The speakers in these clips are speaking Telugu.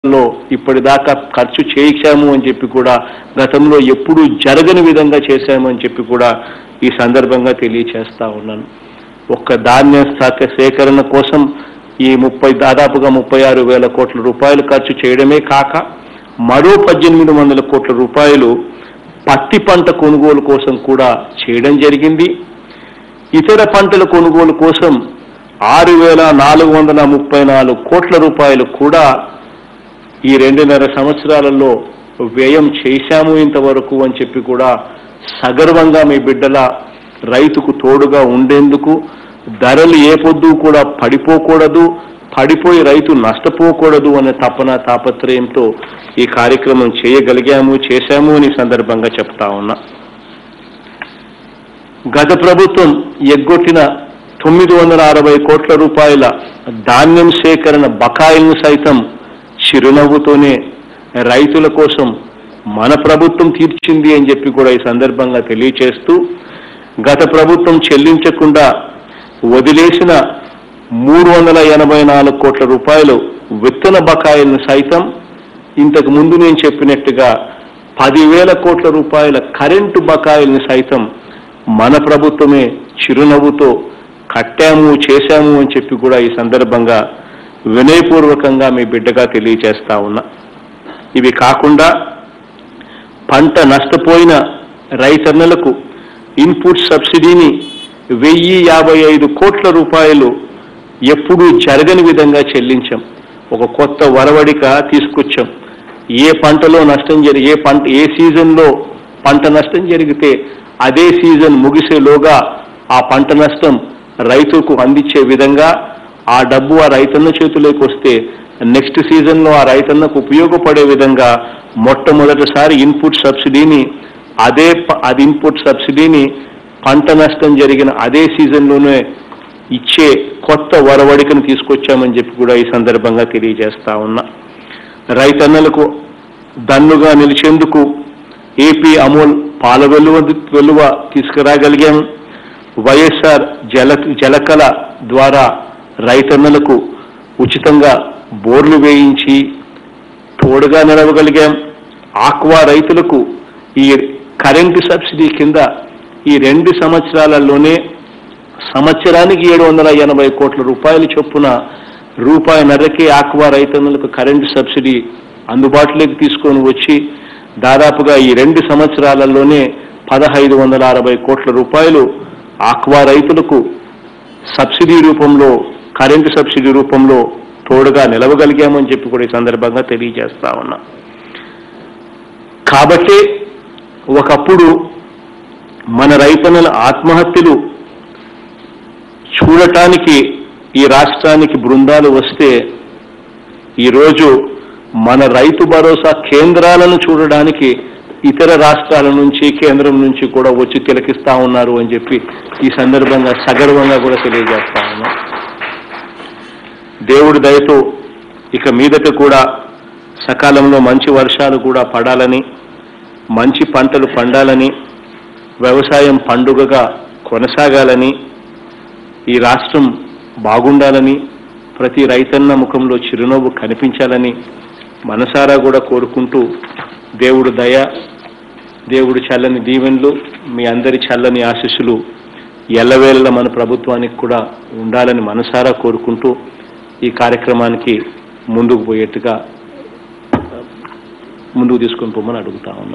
లో ఇప్పటిదాకా ఖర్చు చేయించాము అని చెప్పి కూడా గతంలో ఎప్పుడూ జరగని విధంగా చేశాము అని చెప్పి కూడా ఈ సందర్భంగా తెలియచేస్తా ఉన్నాను ఒక్క ధాన్య శాఖ సేకరణ కోసం ఈ ముప్పై దాదాపుగా ముప్పై ఆరు వేల కోట్ల రూపాయలు ఖర్చు చేయడమే కాక మరో పద్దెనిమిది వందల కోట్ల రూపాయలు పత్తి పంట కొనుగోలు కోసం కూడా చేయడం జరిగింది ఇతర పంటల కొనుగోలు కోసం ఆరు వేల నాలుగు వందల ముప్పై నాలుగు కోట్ల రూపాయలు కూడా ఈ రెండున్నర సంవత్సరాలలో వ్యయం చేశాము ఇంతవరకు అని చెప్పి కూడా సగర్వంగా మీ బిడ్డల రైతుకు తోడుగా ఉండేందుకు ధరలు ఏ పొద్దు కూడా పడిపోకూడదు పడిపోయి రైతు నష్టపోకూడదు అనే తపన తాపత్రయంతో ఈ కార్యక్రమం చేయగలిగాము చేశాము అని ఈ సందర్భంగా చెప్తా ఉన్నా గత ప్రభుత్వం ఎగ్గొట్టిన తొమ్మిది వందల అరవై కోట్ల రూపాయల ధాన్యం సేకరణ బకాయిలను సైతం చిరునవ్వుతోనే రైతుల కోసం మన ప్రభుత్వం తీర్చింది అని చెప్పి కూడా ఈ సందర్భంగా తెలియచేస్తూ గత ప్రభుత్వం చెల్లించకుండా వదిలేసిన మూడు వందల ఎనభై నాలుగు కోట్ల రూపాయలు విత్తన బకాయిలను సైతం ఇంతకు ముందు నేను చెప్పినట్టుగా పదివేల కోట్ల రూపాయల కరెంటు బకాయిలను సైతం మన ప్రభుత్వమే చిరునవ్వుతో కట్టాము చేశాము అని చెప్పి కూడా ఈ సందర్భంగా వినయపూర్వకంగా మీ బిడ్డగా తెలియచేస్తా ఉన్నా ఇవి కాకుండా పంట నష్టపోయిన రైతన్నలకు ఇన్పుట్ సబ్సిడీని వెయ్యి యాభై ఐదు కోట్ల రూపాయలు ఎప్పుడూ జరగని విధంగా చెల్లించాం ఒక కొత్త వరవడిక తీసుకొచ్చాం ఏ పంటలో నష్టం జరిగి ఏ పంట ఏ సీజన్లో పంట నష్టం జరిగితే అదే సీజన్ ముగిసేలోగా ఆ పంట నష్టం రైతుకు అందించే విధంగా ఆ డబ్బు ఆ రైతన్న చేతిలోకి వస్తే నెక్స్ట్ సీజన్లో ఆ రైతన్నకు ఉపయోగపడే విధంగా మొట్టమొదటిసారి ఇన్పుట్ సబ్సిడీని అదే ప- అది ఇన్పుట్ సబ్సిడీని పంట నష్టం జరిగిన అదే సీజన్లోనే ఇచ్చే కొత్త వరవడికను తీసుకొచ్చామని చెప్పి కూడా ఈ సందర్భంగా తెలియజేస్తా ఉన్నా రైతన్నలకు దన్నుగా నిలిచేందుకు ఏపీ అమూల్ పాల వెలువ వెలువ తీసుకురాగలిగాం వైఎస్ఆర్ జల జలకళ ద్వారా రైతన్నలకు ఉచితంగా బోర్లు వేయించి తోడుగా నిలవగలిగాం ఆక్వా రైతులకు ఈ కరెంటు సబ్సిడీ కింద ఈ రెండు సంవత్సరాలలోనే సంవత్సరానికి ఏడు వందల ఎనభై కోట్ల రూపాయలు చొప్పున రూపాయిన్నరకే ఆక్వా రైతన్నులకు కరెంటు సబ్సిడీ అందుబాటులోకి తీసుకొని వచ్చి దాదాపుగా ఈ రెండు సంవత్సరాలలోనే పదహైదు వందల అరవై కోట్ల రూపాయలు ఆక్వా రైతులకు సబ్సిడీ రూపంలో కరెంటు సబ్సిడీ రూపంలో తోడుగా నిలవగలిగామని చెప్పి కూడా ఈ సందర్భంగా తెలియజేస్తా ఉన్నా కాబట్టి ఒకప్పుడు మన రైతన్నల ఆత్మహత్యలు చూడటానికి ఈ రాష్ట్రానికి బృందాలు వస్తే ఈరోజు మన రైతు భరోసా కేంద్రాలను చూడడానికి ఇతర రాష్ట్రాల నుంచి కేంద్రం నుంచి కూడా వచ్చి తిలకిస్తా ఉన్నారు అని చెప్పి ఈ సందర్భంగా సగర్వంగా కూడా తెలియజేస్తా ఉన్నాం దేవుడి దయతో ఇక మీదట కూడా సకాలంలో మంచి వర్షాలు కూడా పడాలని మంచి పంటలు పండాలని వ్యవసాయం పండుగగా కొనసాగాలని ఈ రాష్ట్రం బాగుండాలని ప్రతి రైతన్న ముఖంలో చిరునవ్వు కనిపించాలని మనసారా కూడా కోరుకుంటూ దేవుడు దయ దేవుడు చల్లని దీవెనలు మీ అందరి చల్లని ఆశీస్సులు ఎల్లవేళ మన ప్రభుత్వానికి కూడా ఉండాలని మనసారా కోరుకుంటూ ఈ కార్యక్రమానికి ముందుకు పోయేట్టుగా ముందుకు తీసుకొని పోమని అడుగుతా ఉన్నా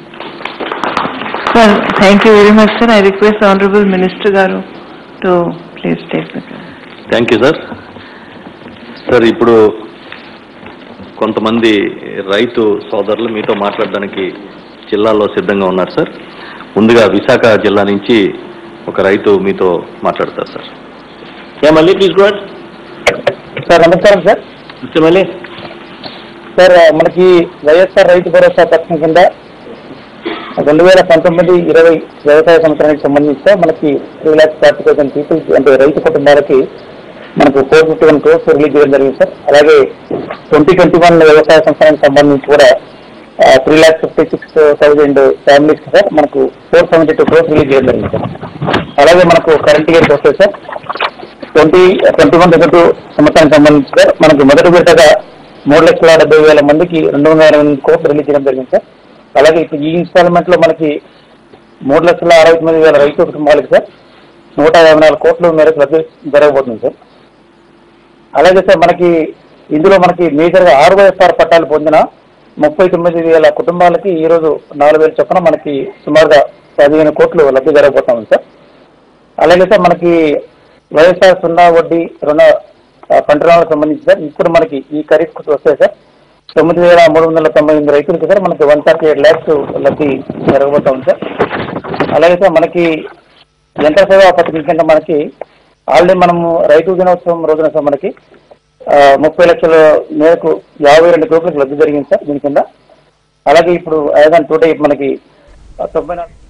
Sir, thank you very much, sir. I request the Honorable Minister Garu to please take the floor. Thank you sir sir ఇప్పుడు కొంతమంది రైతు సోదరులు మీతో మాట్లాడడానికి జిల్లాలో సిద్ధంగా ఉన్నారు సార్ ముందుగా విశాఖ జిల్లా నుంచి ఒక రైతు మీతో మాట్లాడతారు సార్ ఏ మళ్ళీ ప్లీజ్ గో సార్ నమస్కారం సార్ మళ్ళీ సార్ మనకి వైఎస్ఆర్ రైతు భరోసా పథకం కింద రెండు వేల పంతొమ్మిది ఇరవై వ్యవసాయ సంవత్సరానికి సంబంధించి సార్ మనకి three lakhs forty thousand peoples అంటే రైతు కుటుంబాలకి మనకు four fifty one crores release చేయడం జరిగింది సార్ అలాగే ట్వంటీ ట్వంటీ వన్ వ్యవసాయ సంవత్సరానికి సంబంధించి కూడా three lakhs fifty six thousand families sir మనకు four seventy two crores release చేయడం జరిగింది సార్ అలాగే మనకు కరెంట్ ఇయర్కి వస్తే sir twenty twenty one twenty two సంవత్సరానికి సంబంధించి సార్ మనకి మొదటి విడతగా మూడు లక్షల డెబ్బై వేల మందికి రెండు వందల ఇరవై ఎనిమిది కోట్లు రిలీజ్ చేయడం జరిగింది సార్ అలాగే ఇప్పుడు ఈ ఇన్స్టాల్మెంట్లో మనకి మూడు లక్షల అరవై తొమ్మిది వేల రైతు కుటుంబాలకి సార్ నూట యాభై నాలుగు కోట్ల మేరకు లబ్ధి జరగబోతుంది సార్ అలాగే సార్ మనకి ఇందులో మనకి మేజర్గా ఆరు వైఎస్ఆర్ పట్టాలు పొందిన ముప్పై తొమ్మిది వేల కుటుంబాలకి ఈరోజు నాలుగు వేల చొప్పున మనకి సుమారుగా పదిహేను కోట్లు లబ్ధి జరగబోతుంది సార్ అలాగే సార్ మనకి వైఎస్ఆర్ సున్నా వడ్డీ రుణ ఆ, పంట రుణాలకు సంబంధించి సార్ ఇప్పుడు మనకి ఈ ఖరీఫ్ వస్తాయి సార్ తొమ్మిది వేల మూడు వందల తొంభై ఎనిమిది రైతులకి సార్ మనకి వన్ థర్టీ ఎయిట్ ల్యాక్స్ లబ్ధి జరగబోతుంది సార్ అలాగే సార్ మనకి యంత్ర సేవా పథకం కింద మనకి ఆల్రెడీ మనము రైతు దినోత్సవం రోజున సార్ మనకి ఆ, ముప్పై లక్షల మేరకు యాభై రెండు కోట్లకు లబ్ధి జరిగింది సార్ దీని కింద అలాగే ఇప్పుడు ఐదాన్ టూ మనకి ఆ, తొంభై నాలుగు